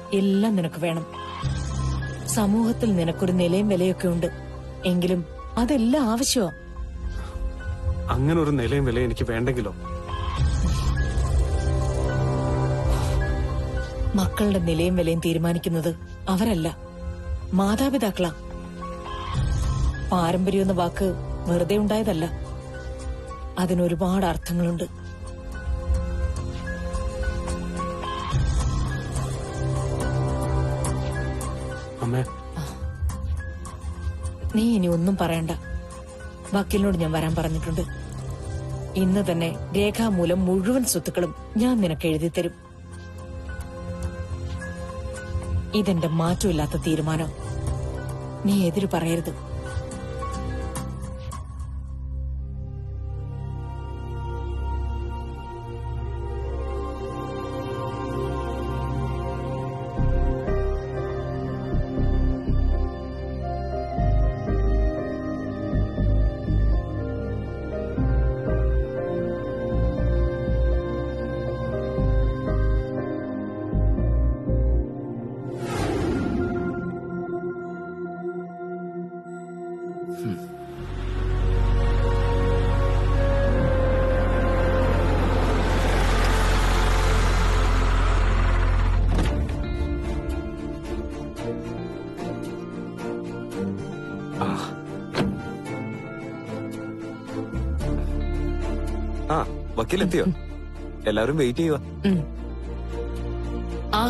എല്ലാം നിനക്ക് വേണം സമൂഹത്തിൽ നിനക്കൊരു നിലയും വിലയൊക്കെ ഉണ്ട് എങ്കിലും അതെല്ലാം ആവശ്യമാ അങ്ങനെ ഒരു നിലയും വിലയും എനിക്ക് വേണ്ടെങ്കിലോ മക്കളുടെ നിലയും വിലയും തീരുമാനിക്കുന്നത് അവരല്ല മാതാപിതാക്കളാ പാരമ്പര്യം എന്ന വാക്ക് വെറുതെ ഉണ്ടായതല്ല അതിനൊരുപാട് അർത്ഥങ്ങളുണ്ട് അമ്മേ നീ ഇനി ഒന്നും പറയണ്ട വക്കീലിനോട് ഞാൻ വരാൻ പറഞ്ഞിട്ടുണ്ട് ഇന്ന് തന്നെ രേഖാമൂലം മുഴുവൻ സ്വത്തുക്കളും ഞാൻ നിനക്ക് എഴുതി തരും ഇതെന്റെ മാറ്റമില്ലാത്ത തീരുമാനം നീ എതിര് പറയരുത് ആ വക്കീലെത്തിയോ എല്ലാവരും വെയിറ്റ് ചെയ്യുക ഉം. ആ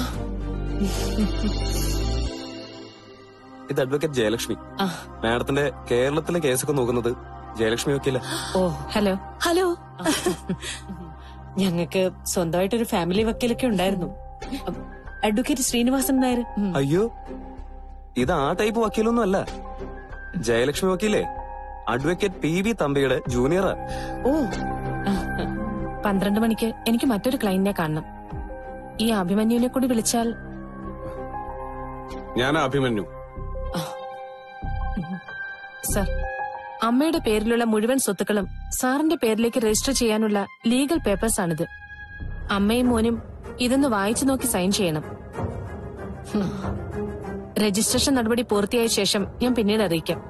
ഇത് അഡ്വക്കേറ്റ് ജയലക്ഷ്മി ആ മാഡത്തിന്റെ കേരളത്തിലെ കേസൊക്കെ നോക്കുന്നത് ജയലക്ഷ്മി വക്കീല ഓ ഹലോ ഹലോ ഞങ്ങൾക്ക് സ്വന്തമായിട്ടൊരു ഫാമിലി വക്കീലൊക്കെ ഉണ്ടായിരുന്നു അഡ്വക്കേറ്റ് ശ്രീനിവാസൻ നായർ ഉം. അയ്യോ ഇത് ആ ടൈപ്പ് വക്കീലൊന്നും അല്ല ജയലക്ഷ്മി വക്കീലേ അഡ്വക്കേറ്റ് പി വി തമ്പിയുടെ ജൂനിയറാ ഓ പന്ത്രണ്ട് മണിക്ക് എനിക്ക് മറ്റൊരു ക്ലയന്റിനെ കാണണം ഈ അഭിമന്യുവിനെ കൂടി വിളിച്ചാൽ ഞാൻ അഭിമന്യു സർ അമ്മയുടെ പേരിലുള്ള മുഴുവൻ സ്വത്തുക്കളും സാറിന്റെ പേരിലേക്ക് രജിസ്റ്റർ ചെയ്യാനുള്ള ലീഗൽ പേപ്പേഴ്സ് ആണിത് അമ്മയും മോനും ഇതൊന്ന് വായിച്ചു നോക്കി സൈൻ ചെയ്യണം ഹും. രജിസ്ട്രേഷൻ നടപടി പൂർത്തിയായ ശേഷം ഞാൻ പിന്നീട് അറിയിക്കാം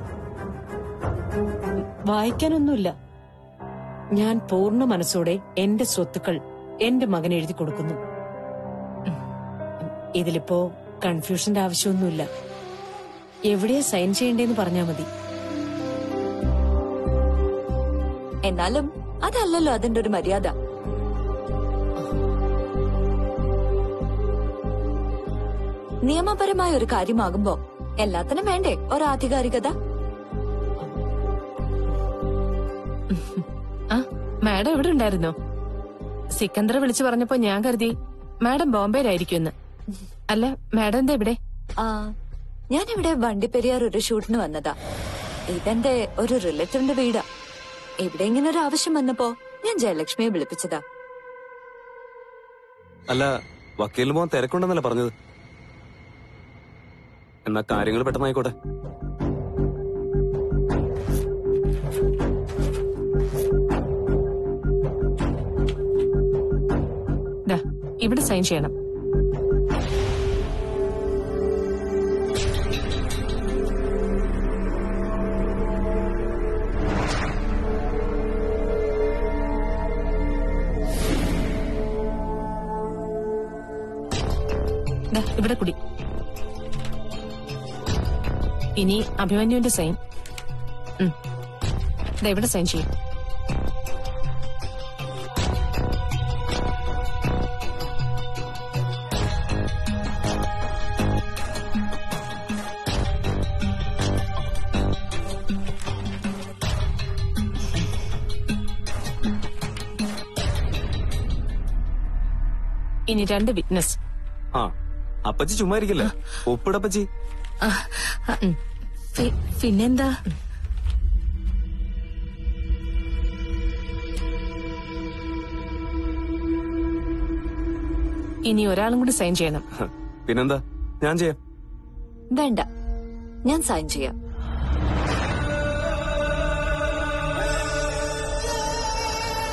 വായിക്കാനൊന്നുമില്ല ഞാൻ പൂർണ്ണ മനസ്സോടെ എന്റെ സ്വത്തുക്കൾ എന്റെ മകൻ എഴുതി കൊടുക്കുന്നു ഉം. ഇതിലിപ്പോ കൺഫ്യൂഷന്റെ ആവശ്യമൊന്നുമില്ല എവിടെയാ സൈൻ ചെയ്യേണ്ടേന്ന് പറഞ്ഞാ മതി എന്നാലും അതല്ലല്ലോ അതിന്റെ ഒരു മര്യാദ നിയമപരമായ ഒരു കാര്യമാകുമ്പോ എല്ലാത്തിനും വേണ്ടേ ഒരു ആധികാരികത ആ മാഡം എവിടെ ഉണ്ടായിരുന്നോ സിക്കന്ദർ വിളിച്ചു പറഞ്ഞപ്പോ ഞാൻ കരുതി മാഡം ബോംബെയിലായിരിക്കുമെന്ന് അല്ല മാഡം എന്താ ഇവിടെ ആ ഞാനിവിടെ വണ്ടിപ്പെരിയാർ ഒരു ഷൂട്ടിന് വന്നതാ ഇതെന്റെ ഒരു റിലേറ്റീവിന്റെ വീടാ ഇവിടെ ഇങ്ങനെ ഒരു ആവശ്യം വന്നപ്പോ ഞാൻ ജയലക്ഷ്മിയെ വിളിപ്പിച്ചതാ അല്ല വക്കീൽ മോൻ തിരക്കുണ്ടെന്നല്ല പറഞ്ഞത് എന്നാ കാര്യങ്ങൾ പെട്ടെന്നായിക്കോട്ടെ ദാ ഇവിടെ സൈൻ ചെയ്യണം ദാ, ഇവിടെ കുടി ഇനി അഭിമന്യുവിന്റെ സൈൻ ഉം. ദാ ഇവിടെ സൈൻ ചെയ്യും ഇനി രണ്ട് വിറ്റ്നസ് ആ അപ്പച്ചി ചുമ്മാ ഇരിക്കില്ല ഒപ്പിടപ്പച്ചി പിന്നെന്താ ഇനി ഒരാളും കൂടി സൈൻ ചെയ്യണം ഹ, പിന്നെന്താ ഞാൻ ചെയ്യാം വേണ്ട ഞാൻ സൈൻ ചെയ്യാം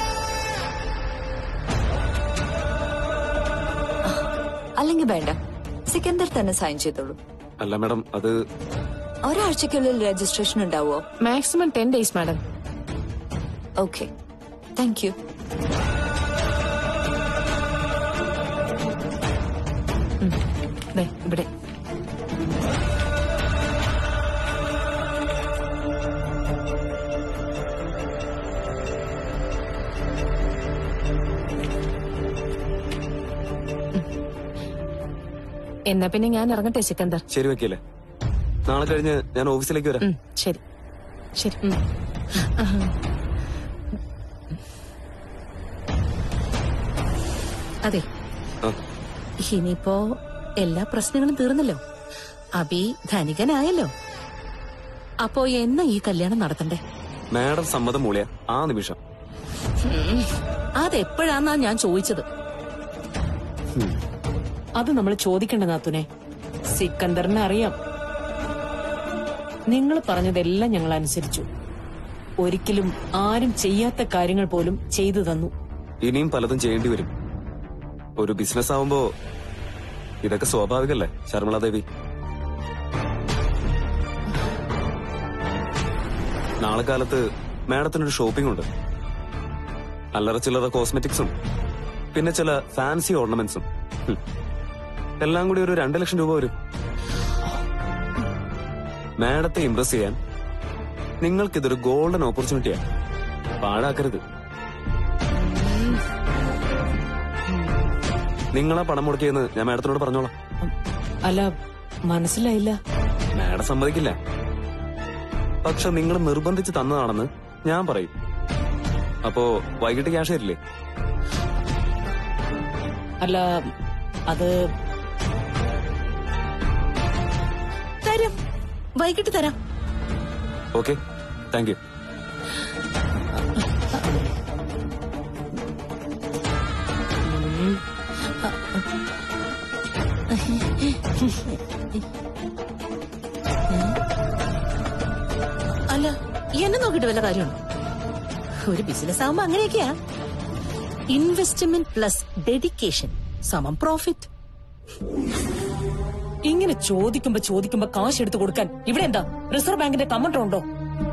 അല്ലെങ്കിൽ വേണ്ട സിക്കന്ദർ തന്നെ സൈൻ ചെയ്തോളൂ അല്ല മാഡം അത് ഒരാഴ്ചക്കുള്ളിൽ രജിസ്ട്രേഷൻ ഉണ്ടാവോ maximum ten days madam okay thank you ദേ, ഇവിടെ എന്നാ പിന്നെ ഞാൻ ഇറങ്ങട്ടെ സിക്കന്ദർ ശരി വക്കീലെ നാളെ കഴിഞ്ഞ് ഞാൻ ഓഫീസിലേക്ക് വരാം ഉം, ശരി ശരി ഉം. അതെ ആ ഇനിയിപ്പോ എല്ലാ പ്രശ്നങ്ങളും തീർന്നല്ലോ അബി ധനികനായല്ലോ അപ്പോ എന്നാ ഈ കല്യാണം നടത്തണ്ടേ മാഡം സമ്മതം മൂളിയ ആ നിമിഷം അതെപ്പോഴാന്നാ ഞാൻ ചോദിച്ചത് അത് നമ്മൾ ചോദിക്കേണ്ട നാത്തുനെ സിക്കന്ദറിനെ അറിയാം നിങ്ങൾ പറഞ്ഞതെല്ലാം ഞങ്ങൾ അനുസരിച്ചു ഒരിക്കലും ആരും ചെയ്യാത്ത കാര്യങ്ങൾ പോലും ചെയ്തു തന്നു ഇനിയും പലതും ചെയ്യേണ്ടി വരും ഒരു ബിസിനസ് ആവുമ്പോ ഇതൊക്കെ സ്വാഭാവികല്ലേ ശർമ്മള ദേവി നാളെ കാലത്ത് മാഡത്തിനൊരു ഷോപ്പിംഗ് ഉണ്ട് അല്ലറ ചില്ലറ കോസ്മെറ്റിക്സും പിന്നെ ചില ഫാൻസി ഓർണമെന്റ്സും ഹും. എല്ലാം കൂടി ഒരു രണ്ട് ലക്ഷം രൂപ വരും മാഡത്തെ ഇംപ്രസ് ചെയ്യാൻ നിങ്ങൾക്കിതൊരു ഗോൾഡൻ ഓപ്പർച്യൂണിറ്റിയാണ് പാഴാക്കരുത് നിങ്ങളാ പണം മുടക്കിയെന്ന് ഞാൻ മാഡത്തിനോട് പറഞ്ഞോളാം അല്ല മനസ്സിലായില്ല മാഡം സമ്മതിക്കില്ല പക്ഷെ നിങ്ങൾ നിർബന്ധിച്ച് തന്നതാണെന്ന് ഞാൻ പറയും അപ്പോ വൈകിട്ട് ക്യാഷ് തരില്ലേ അല്ല അത് തരാം വൈകിട്ട് തരാം ഓക്കെ താങ്ക് യു അല്ല എന്നെ നോക്കിട്ട് വല്ല കാര്യമുണ്ടോ ഒരു ബിസിനസ് ആവുമ്പോ അങ്ങനെയൊക്കെയാ ഇൻവെസ്റ്റ്മെന്റ് പ്ലസ് ഡെഡിക്കേഷൻ സമം പ്രോഫിറ്റ് ഇങ്ങനെ ചോദിക്കുമ്പോ ചോദിക്കുമ്പോ കാശ് എടുത്തു കൊടുക്കാൻ ഇവിടെ എന്താ റിസർവ് ബാങ്കിന്റെ കമന്റർ ഉണ്ടോ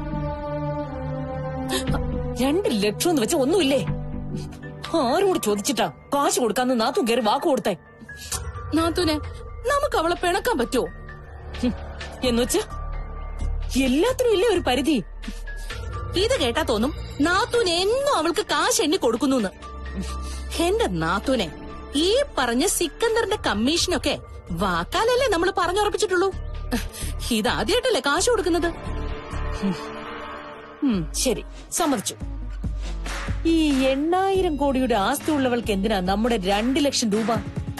രണ്ട് ലക്ഷം എന്ന് വെച്ച ഒന്നുമില്ലേ ആരോട് ചോദിച്ചിട്ടാ കാശ് കൊടുക്കാന്ന് നാത്തും കയറി വാക്ക് കൊടുത്തേ നാത്തൂനെ നമുക്ക് അവളെ പിണക്കാൻ പറ്റുമോ ഹും, എന്നുവെച്ച് എല്ലാത്തിനും ഇല്ലേ ഒരു പരിധി ഇത് കേട്ടാ തോന്നും നാത്തൂന് എന്നും അവൾക്ക് കാശ് എണ്ണി കൊടുക്കുന്നു എന്റെ നാത്തൂനെ ഈ പറഞ്ഞ സിക്കന്ദറിന്റെ കമ്മീഷനൊക്കെ വാക്കാലല്ലേ നമ്മൾ പറഞ്ഞുറപ്പിച്ചിട്ടുള്ളൂ ഇതാദ്യമായിട്ടല്ലേ കാശ് കൊടുക്കുന്നത് ഉം, ശരി സമ്മതിച്ചു ഈ എണ്ണായിരം കോടിയുടെ ആസ്തി ഉള്ളവൾക്ക് എന്തിനാ നമ്മുടെ രണ്ട് ലക്ഷം രൂപ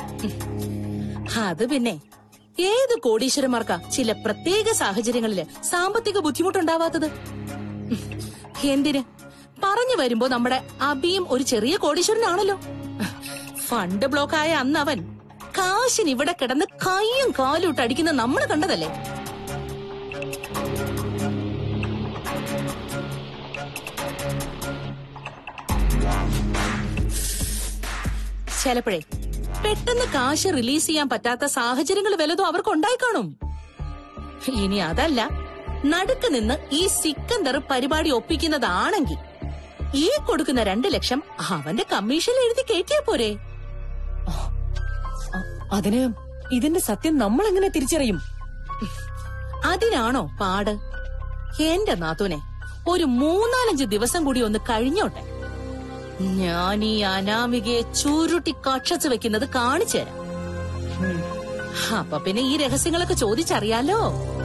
അത് പിന്നെ ഏത് കോടീശ്വരന്മാർക്കാ ചില പ്രത്യേക സാഹചര്യങ്ങളില് സാമ്പത്തിക ബുദ്ധിമുട്ടുണ്ടാവാത്തത് എന്തിന് പറഞ്ഞു വരുമ്പോ നമ്മുടെ അബിയും ഒരു ചെറിയ കോടീശ്വരനാണല്ലോ ഫണ്ട് ബ്ലോക്ക് ആയ അന്ന് അവൻ കാശിന് ഇവിടെ കിടന്ന് കൈയും കാലും ഇട്ട് അടിക്കുന്ന നമ്മൾ കണ്ടതല്ലേ ചിലപ്പോഴേ പെട്ടെന്ന് കാശ് റിലീസ് ചെയ്യാൻ പറ്റാത്ത സാഹചര്യങ്ങൾ വല്ലതും അവർക്ക് ഉണ്ടായി കാണും ഇനി അതല്ല നടുക്ക് നിന്ന് ഈ സിക്കന്ദർ പരിപാടി ഒപ്പിക്കുന്നതാണെങ്കിൽ ഈ കൊടുക്കുന്ന രണ്ട് ലക്ഷം അവന്റെ കമ്മീഷനിൽ എഴുതി കയറ്റിയാ പോരെ അ- അതിന് ഇതിന്റെ സത്യം നമ്മൾ എങ്ങനെ തിരിച്ചറിയും അതിനാണോ പാട് എന്റെ നാത്തൂനെ ഒരു മൂന്നാലഞ്ച് ദിവസം കൂടി ഒന്ന് കഴിഞ്ഞോട്ടെ ഞാൻ ഈ അനാമികയെ ചുരുട്ടി കക്ഷച്ച് വെക്കുന്നത് കാണിച്ചു തരാം ഉം. അപ്പൊ പിന്നെ ഈ രഹസ്യങ്ങളൊക്കെ ചോദിച്ചറിയാലോ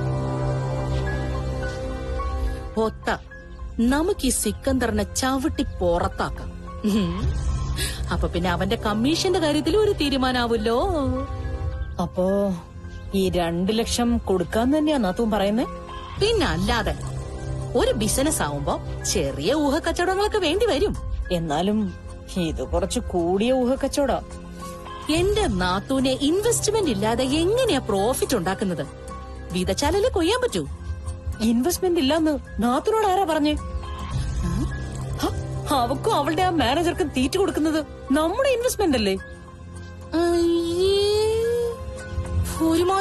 ഒത്ത നമുക്ക് ഈ സിക്കന്ദറിനെ ചവിട്ടി പുറത്താക്കാം ഉം. അപ്പൊ പിന്നെ അവന്റെ കമ്മീഷന്റെ കാര്യത്തിൽ ഒരു തീരുമാനാവല്ലോ അപ്പോ ഈ രണ്ട് ലക്ഷം കൊടുക്കാന്ന് തന്നെയാ നാത്തും പറയുന്നേ പിന്നെ അല്ലാതെ ഒരു ബിസിനസ് ആവുമ്പോ ചെറിയ ഊഹക്കച്ചവടങ്ങളൊക്കെ വേണ്ടി വരും എന്നാലും ഇത് കുറച്ച് കൂടിയ ഊഹക്കച്ചവടാ എന്റെ നാത്തൂനെ ഇൻവെസ്റ്റ്മെന്റ് ഇല്ലാതെ എങ്ങനെയാ പ്രോഫിറ്റ് ഉണ്ടാക്കുന്നത് വിതച്ചാലല്ലേ കൊയ്യാൻ പറ്റൂ ഇൻവെസ്റ്റ്മെന്റ് ഇല്ലാന്ന് നാത്തിനോട് ആരാ പറഞ്ഞേ ഹ, അവക്കും അവളുടെ ആ മാനേജർക്കും തീറ്റ കൊടുക്കുന്നത് നമ്മുടെ ഇൻവെസ്റ്റ്മെന്റ് അല്ലേ അയ്യേ.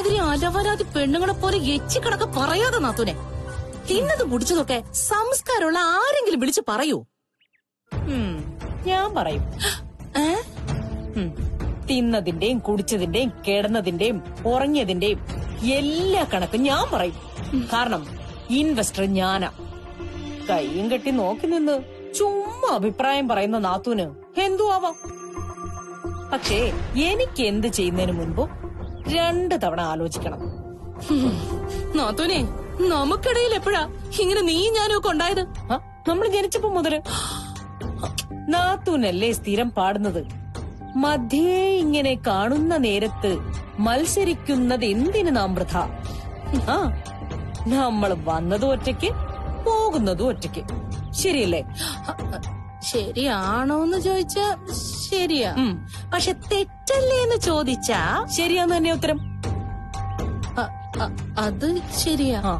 ഒരുമാതിരി അലവരാതി പെണ്ണുങ്ങളെ പോലെ എച്ചിക്കണക്ക് പറയാതെ നാത്തൂനെ തിന്നത് കുടിച്ചതൊക്കെ സംസ്കാരമുള്ള ആരെങ്കിലും വിളിച്ച് പറയൂ ഉം, ഞാൻ പറയും ഏ ഉം. തിന്നതിന്റെയും കുടിച്ചതിന്റെയും കിടന്നതിന്റെയും ഉറങ്ങിയതിന്റെയും എല്ലാ കണക്കും ഞാൻ പറയും കാരണം ഇൻവെസ്റ്റർ ഞാനാ കൈയും കെട്ടി നോക്കി നിന്ന് ചുമ്മാ അഭിപ്രായം പറയുന്ന നാത്തൂന് എന്തു ആവാം പക്ഷേ എനിക്ക് എന്ത് ചെയ്യുന്നതിന് മുൻപ് രണ്ട് തവണ ആലോചിക്കണം നാത്തൂനെ നമുക്കിടയിൽ എപ്പോഴാ ഇങ്ങനെ നീ ഞാനും ഒക്കെ ഉണ്ടായത് ആ, നമ്മൾ ജനിച്ചപ്പോ മുതല് നാത്തൂനല്ലേ സ്ഥിരം പാടുന്നത് മധ്യേ ഇങ്ങനെ കാണുന്ന നേരത്ത് മത്സരിക്കുന്നത് എന്തിന് നാം വൃഥ ആ നമ്മൾ വന്നതും ഒറ്റയ്ക്ക് പോകുന്നതും ഒറ്റയ്ക്ക് ശരിയല്ലേ ശരിയാണോന്ന് ചോദിച്ചാ ശരിയാ ഉം. പക്ഷെ തെറ്റല്ലേ എന്ന് ചോദിച്ചാ ശരിയാന്ന് തന്നെ ഉത്തരം അ- അ- അത് ശരിയാ ആ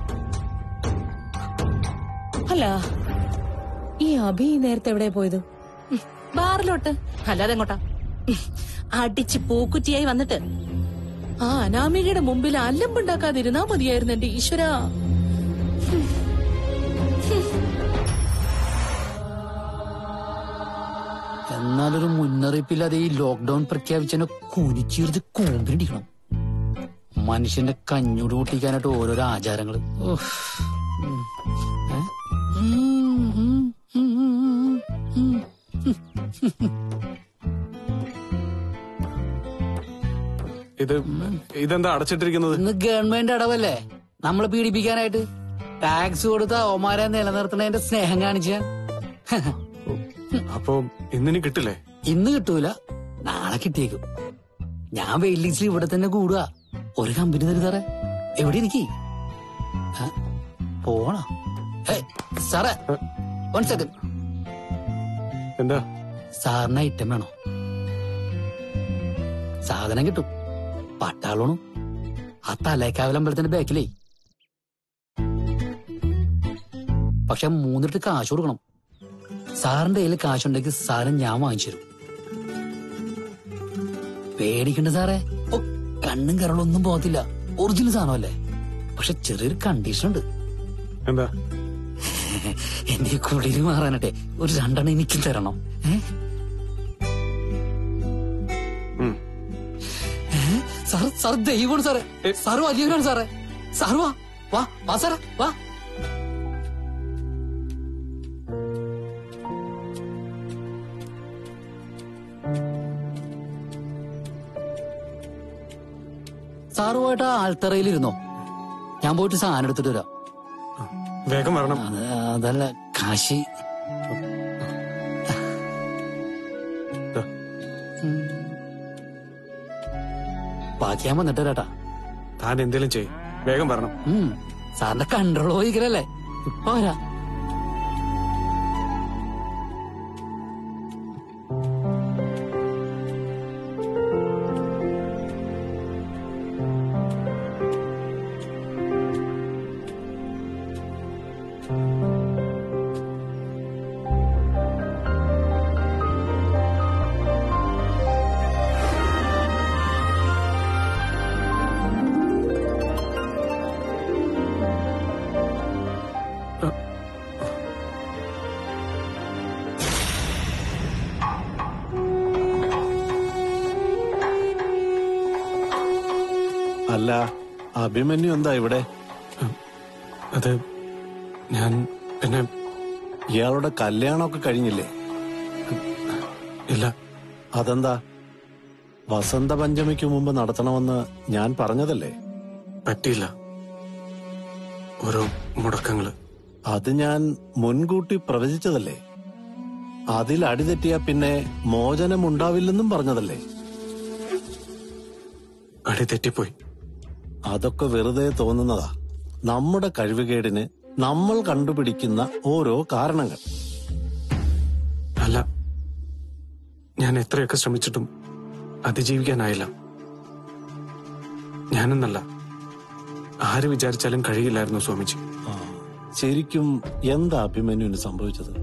അല്ല ഈ അഭി നേരത്തെ എവിടെ പോയത് ഉം, ബാറിലോട്ട് അല്ലാതെ എങ്ങോട്ടാ ഉം, അടിച്ച് പൂക്കുറ്റിയായി വന്നിട്ട് ആ അനാമികയുടെ മുമ്പിൽ അല്ലമ്പുണ്ടാക്കാതിരുന്നാ മതിയായിരുന്നു എന്റെ ഈശ്വര എന്നാലൊരു മുന്നറിയിപ്പില്ലാതെ ഈ ലോക്ക്ഡൌൺ പ്രഖ്യാപിച്ചതിനെ കുനിച്ചീർത്ത് കൂമ്പിരിക്കണം മനുഷ്യന്റെ കഞ്ഞൂട് കൂട്ടിക്കാനായിട്ട് ഓരോരോ ആചാരങ്ങള് ഉഫ്. ഉം. ഏ? ഉം, ഉം, ഉം, ഉം, ഉം. ഇത് ഇതെന്താ അടച്ചിട്ടിരിക്കുന്നത് ഇന്ന് ഗവൺമെന്റ് അടവല്ലേ നമ്മളെ പീഡിപ്പിക്കാനായിട്ട് ടാക്സ് കൊടുത്ത ഓമാരെ നിലനിർത്തണതിന്റെ സ്നേഹം കാണിച്ച അപ്പൊ ഇന്നിനി കിട്ടില്ലേ ഇന്ന് കിട്ടൂല നാളെ കിട്ടിയേക്കും ഞാൻ വെയിറ്റ് ലിസ്റ്റിൽ ഇവിടെ തന്നെ കൂടുക ഒരു കമ്പനി തരും സാറേ എവിടെ ഇരിക്കി പോണ സാറേ വൺ സെക്കൻഡ് എന്താ സാറിന് ഐറ്റം വേണോ സാധനം കിട്ടും പട്ടാളോണു ആ തലേക്കാവലമ്പലത്തിന്റെ ബാക്കിലേ പക്ഷെ മൂന്നിട്ട് കാശ് കൊടുക്കണം സാറിന്റെ കയ്യിൽ കാശുണ്ടെങ്കിൽ സാറ് ഞാൻ വാങ്ങിച്ചു തരും പേടിക്കണ്ട സാറേ ഓ കണ്ണും കരളൊന്നും പോകത്തില്ല ഒറിജിനൽ സാധനമല്ലേ പക്ഷെ ചെറിയൊരു കണ്ടീഷൻ ഉണ്ട് എന്താ എന്റെ ഈ കുളിര് മാറാനട്ടെ ഒരു രണ്ടെണ്ണം എനിക്ക് തരണം ഏ? ഉം. ഏ? സാർ സാർ ദൈവമാണ് സാറേ ഏ. സാറ് വലിയവരാണ് സാറേ സാർ വാ വാ വാ സാറേ വാ സാറ് പോയിട്ട് ആ ആൽത്തറയിലിരുന്നോ ഞാൻ പോയിട്ട് സാധനം എടുത്തിട്ട് വരാം വേഗം വരണം അത് അതല്ല കാശി ദാ, ബാക്കി ഞാൻ വന്നിട്ട് വരാട്ടാ താൻ എന്തേലും ചെയ് വേഗം വരണം ഉം. സാറിന്റെ കൺട്രോൾ പോയിക്കലല്ലേ ഇപ്പൊ വരാ അല്ല അഭിമന്യു എന്താ ഇവിടെ അത് ഞാൻ പിന്നെ ഇയാളുടെ കല്യാണമൊക്കെ കഴിഞ്ഞില്ലേ ഇല്ല അതെന്താ വസന്ത പഞ്ചമിക്ക് മുമ്പ് നടത്തണമെന്ന് ഞാൻ പറഞ്ഞതല്ലേ പറ്റിയില്ല ഓരോ മുടക്കങ്ങള് അത് ഞാൻ മുൻകൂട്ടി പ്രവചിച്ചതല്ലേ അതിൽ അടിതെറ്റിയാ പിന്നെ മോചനം ഉണ്ടാവില്ലെന്നും പറഞ്ഞതല്ലേ അടി തെറ്റിപ്പോയി അതൊക്കെ വെറുതെ തോന്നുന്നതാ നമ്മുടെ കഴിവുകേടിന് നമ്മൾ കണ്ടുപിടിക്കുന്ന ഓരോ കാരണങ്ങൾ അല്ല ഞാൻ എത്രയൊക്കെ ശ്രമിച്ചിട്ടും അതിജീവിക്കാനായില്ല ഞാനെന്നല്ല ആര് വിചാരിച്ചാലും കഴിയില്ലായിരുന്നു സ്വാമിജി ആ, ശരിക്കും എന്താ അഭിമന്യുവിന് സംഭവിച്ചത്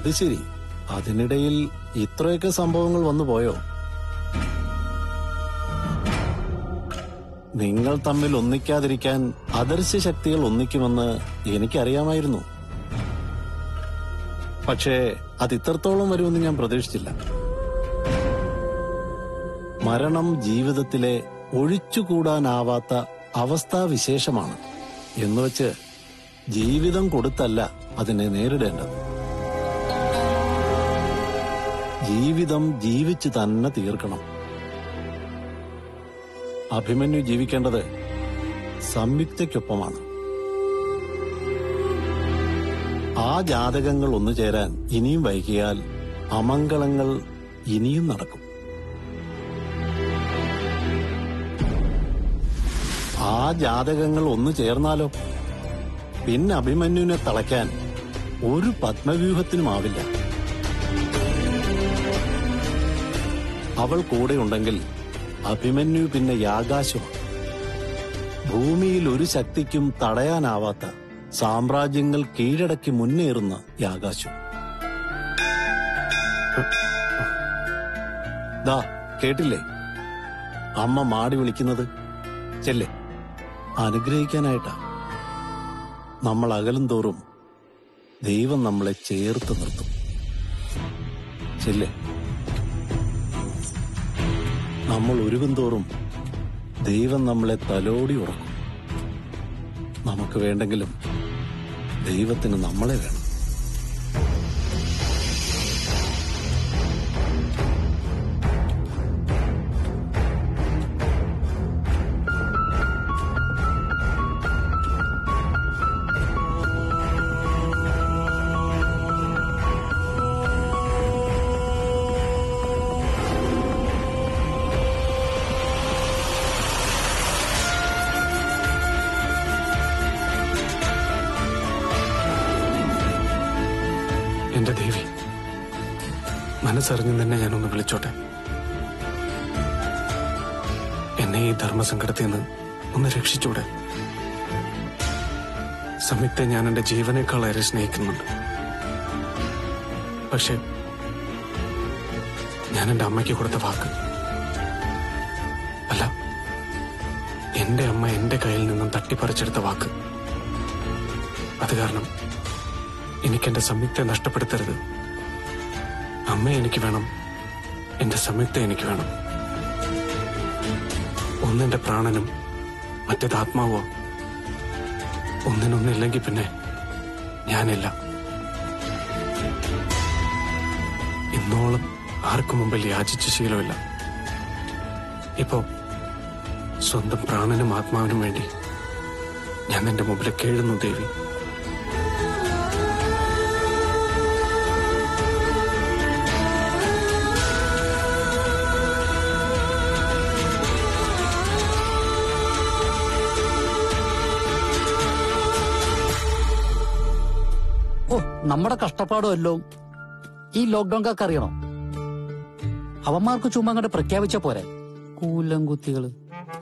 അത് ശരി അതിനിടയിൽ ഇത്രയൊക്കെ സംഭവങ്ങൾ വന്നു പോയോ നിങ്ങൾ തമ്മിൽ ഒന്നിക്കാതിരിക്കാൻ അദർശ്യ ശക്തികൾ ഒന്നിക്കുമെന്ന് എനിക്കറിയാമായിരുന്നു പക്ഷേ അത് ഇത്രത്തോളം വരുമെന്ന് ഞാൻ പ്രതീക്ഷിച്ചില്ല മരണം ജീവിതത്തിലെ ഒഴിച്ചുകൂടാനാവാത്ത അവസ്ഥാവിശേഷമാണ് എന്നുവെച്ച് ജീവിതം കൊടുത്തല്ല അതിനെ നേരിടേണ്ടത് ജീവിതം ജീവിച്ചു തന്നെ തീർക്കണം അഭിമന്യു ജീവിക്കേണ്ടത് സംയുക്തയ്ക്കൊപ്പമാണ് ആ ജാതകങ്ങൾ ഒന്നു ചേരാൻ ഇനിയും വൈകിയാൽ അമംഗളങ്ങൾ ഇനിയും നടക്കും ആ ജാതകങ്ങൾ ഒന്നു ചേർന്നാലോ പിന്നെ അഭിമന്യുവിനെ തളയ്ക്കാൻ ഒരു പത്മവ്യൂഹത്തിനുമാവില്ല അവൾ കൂടെ ഉണ്ടെങ്കിൽ അഭിമന്യു പിന്നെ യാകാശമാണ് ഭൂമിയിൽ ഒരു ശക്തിക്കും തടയാനാവാത്ത സാമ്രാജ്യങ്ങൾ കീഴടക്കി മുന്നേറുന്ന യാകാശം ദാ കേട്ടില്ലേ അമ്മ മാടി വിളിക്കുന്നത് ചെല്ലേ അനുഗ്രഹിക്കാനായിട്ടാ നമ്മൾ അകലും തോറും ദൈവം നമ്മളെ ചേർത്ത് നിർത്തും ചെല്ലേ നമ്മൾ ഒരുകും തോറും ദൈവം നമ്മളെ തലോടി ഉറക്കും നമുക്ക് വേണ്ടെങ്കിലും ദൈവത്തിന് നമ്മളെ വേണം എന്റെ ദേവി മനസ്സറിഞ്ഞു തന്നെ ഞാനൊന്ന് വിളിച്ചോട്ടെ എന്നെ ഈ ധർമ്മസങ്കടത്തിൽ നിന്ന് ഒന്ന് രക്ഷിച്ചൂടെ സംയുക്തെ ഞാൻ എന്റെ ജീവനേക്കാളേറെ സ്നേഹിക്കുന്നുണ്ട് പക്ഷെ ഞാൻ എന്റെ അമ്മയ്ക്ക് കൊടുത്ത വാക്ക് അല്ല എന്റെ അമ്മ എന്റെ കയ്യിൽ നിന്നും തട്ടിപ്പറിച്ചെടുത്ത വാക്ക് അത് കാരണം എനിക്കെന്റെ സംയുക്തെ നഷ്ടപ്പെടുത്തരുത് അമ്മ എനിക്ക് വേണം എന്റെ സംയുക്ത എനിക്ക് വേണം ഒന്നെന്റെ പ്രാണനും മറ്റേത് ആത്മാവോ ഒന്നിനൊന്നില്ലെങ്കിൽ പിന്നെ ഞാനില്ല ഇന്നോളം ആർക്കു മുമ്പിൽ യാചിച്ച ശീലമില്ല ഇപ്പോ സ്വന്തം പ്രാണനും ആത്മാവിനും വേണ്ടി ഞാൻ നിന്റെ മുമ്പിൽ കേഴുന്നു ദേവി ഓ നമ്മുടെ കഷ്ടപ്പാടും എല്ലാം ഈ ലോക്ക്ഡൌൺകാർക്ക് അറിയണോ അവന്മാർക്ക് ചുമ്മാ അങ്ങോട്ട് പ്രഖ്യാപിച്ച പോരെ കൂലം കുത്തികള്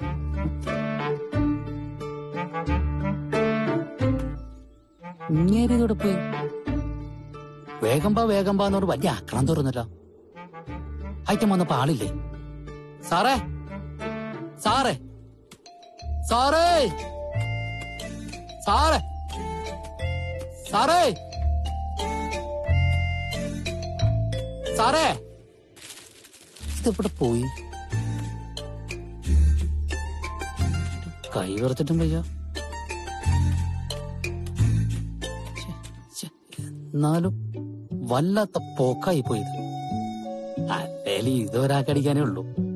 ഇങ്ങേരിതോടെ പോയി വേഗം പാ വേഗം പാ എന്നോട് വലിയ ആക്രാന്തം തോന്നുന്നല്ലോ ഐറ്റം വന്നപ്പോ ആളില്ലേ സാറേ സാറേ സാറേ സാറേ സാറേ സാറേ ഇതെവിടെ പോയി കൈ വറുത്തിട്ടും വയ്യ ഛെ, ഛെ, എന്നാലും വല്ലാത്ത പോക്കായി പോയത് അല്ലേലും ഇതൊരാക്കടിക്കാനേ ഉള്ളൂ